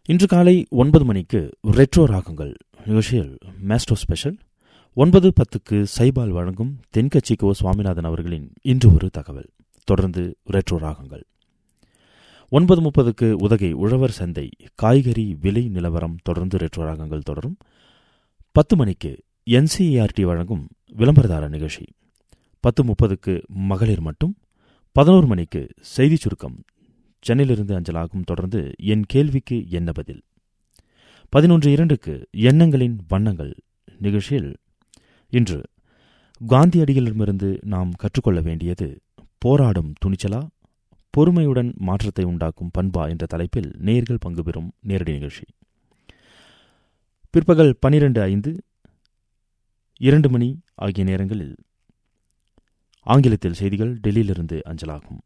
இன்று காலை ஒன்பது மணிக்கு ரெட்ரோ ராகங்கள் நிகழ்ச்சியில் மேஸ்டோ ஸ்பெஷல் ஒன்பது பத்துக்கு சைபால் வழங்கும் தென்கட்சி கோ சுவாமிநாதன் அவர்களின் இன்று ஒரு தகவல் தொடர்ந்து ரெட்ரோ ராகங்கள் ஒன்பது முப்பதுக்கு உதகை உழவர் சந்தை காய்கறி விலை நிலவரம் தொடர்ந்து ரெட்ரோ ராகங்கள் தொடரும் பத்து மணிக்கு என்சிஇஆர்டி வழங்கும் விளம்பரதார நிகழ்ச்சி பத்து முப்பதுக்கு மகளிர் மட்டும் பதினோரு மணிக்கு செய்திச் சுருக்கம் சென்னையிலிருந்து அஞ்சலாகும் தொடர்ந்து என் கேள்விக்கு என்ன பதில் பதினொன்று இரண்டுக்கு எண்ணங்களின் வண்ணங்கள் நிகழ்ச்சியில் இன்று காந்தியடிகளிடமிருந்து நாம் கற்றுக்கொள்ள வேண்டியது போராடும் துணிச்சலா பொறுமையுடன் மாற்றத்தை உண்டாக்கும் பண்பா என்ற தலைப்பில் நேர்கள் பங்கு பெறும் நேரடி நிகழ்ச்சி பிற்பகல் பனிரெண்டு ஐந்து இரண்டு மணி ஆகிய நேரங்களில் ஆங்கிலத்தில் செய்திகள் டெல்லியிலிருந்து அஞ்சலாகும்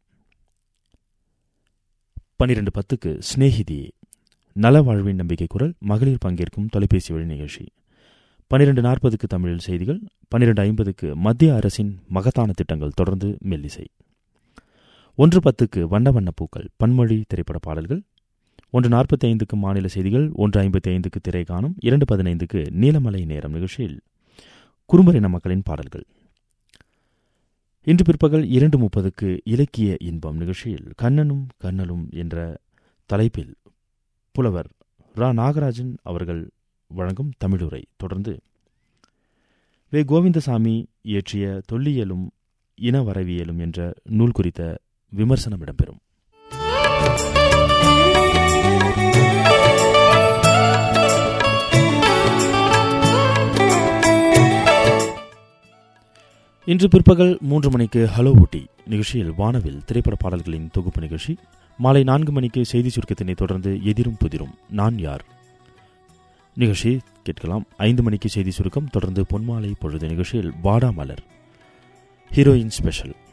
பனிரெண்டு பத்துக்கு ஸ்நேகிதியே நல வாழ்வின் நம்பிக்கை குரல் மகளிர் பங்கேற்கும் தொலைபேசி வழி நிகழ்ச்சி பனிரெண்டு நாற்பதுக்கு தமிழில் செய்திகள் பனிரெண்டு ஐம்பதுக்கு மத்திய அரசின் மகத்தான திட்டங்கள் தொடர்ந்து மெல்லிசை ஒன்று பத்துக்கு வண்ண வண்ண பூக்கள் பன்மொழி திரைப்பட பாடல்கள் ஒன்று நாற்பத்தி ஐந்துக்கு மாநில செய்திகள் ஒன்று ஐம்பத்தி ஐந்துக்கு திரை காணும் இரண்டு பதினைந்துக்கு நீலமலை நேரம் நிகழ்ச்சியில் குறும்பரின மக்களின் பாடல்கள் இன்று பிற்பகல் இரண்டு முப்பதுக்கு இலக்கிய இன்பம் நிகழ்ச்சியில் கண்ணனும் கண்ணலும் என்ற தலைப்பில் புலவர் ரா நாகராஜன் அவர்கள் வழங்கும் தமிழுரை தொடர்ந்து வே கோவிந்தசாமி இயற்றிய தொல்லியலும் இனவரவியலும் என்ற நூல் குறித்த விமர்சனம் இடம்பெறும் இன்று பிற்பகல் மூன்று மணிக்கு ஹலோ ஊட்டி நிகழ்ச்சியில் வானவில் திரைப்பட பாடல்களின் தொகுப்பு நிகழ்ச்சி மாலை நான்கு மணிக்கு செய்தி சுருக்கத்தினை தொடர்ந்து எதிரும் புதிரும் நான் யார் நிகழ்ச்சி கேட்கலாம் ஐந்து மணிக்கு செய்தி சுருக்கம் தொடர்ந்து பொன்மாலை பொழுது நிகழ்ச்சியில் வாடா மலர் ஹீரோயின் ஸ்பெஷல்